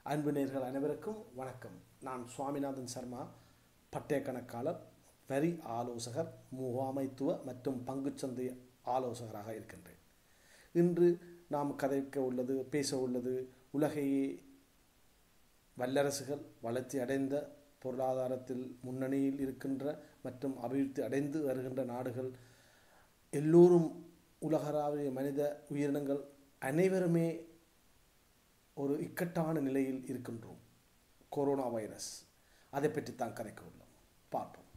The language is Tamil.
அன்பு நேர்கள் அனைவருக்கும் வணக்கம் நான் சுவாமிநாதன் சர்மா பட்டய கணக்காளர் வரி ஆலோசகர் முகாமைத்துவ மற்றும் பங்குச்சந்தை ஆலோசகராக இருக்கின்றேன் இன்று நாம் கதைக்க உள்ளது பேச உள்ளது உலகையே வல்லரசுகள் வளர்ச்சி அடைந்த பொருளாதாரத்தில் முன்னணியில் இருக்கின்ற மற்றும் அபிவிருத்தி அடைந்து வருகின்ற நாடுகள் எல்லோரும் உலகளாவிய மனித உயிரினங்கள் அனைவருமே ஒரு இக்கட்டான நிலையில் இருக்கின்றோம் கொரோனா வைரஸ் அதை பற்றி தான் கதைக்க உள்ளோம் பார்ப்போம்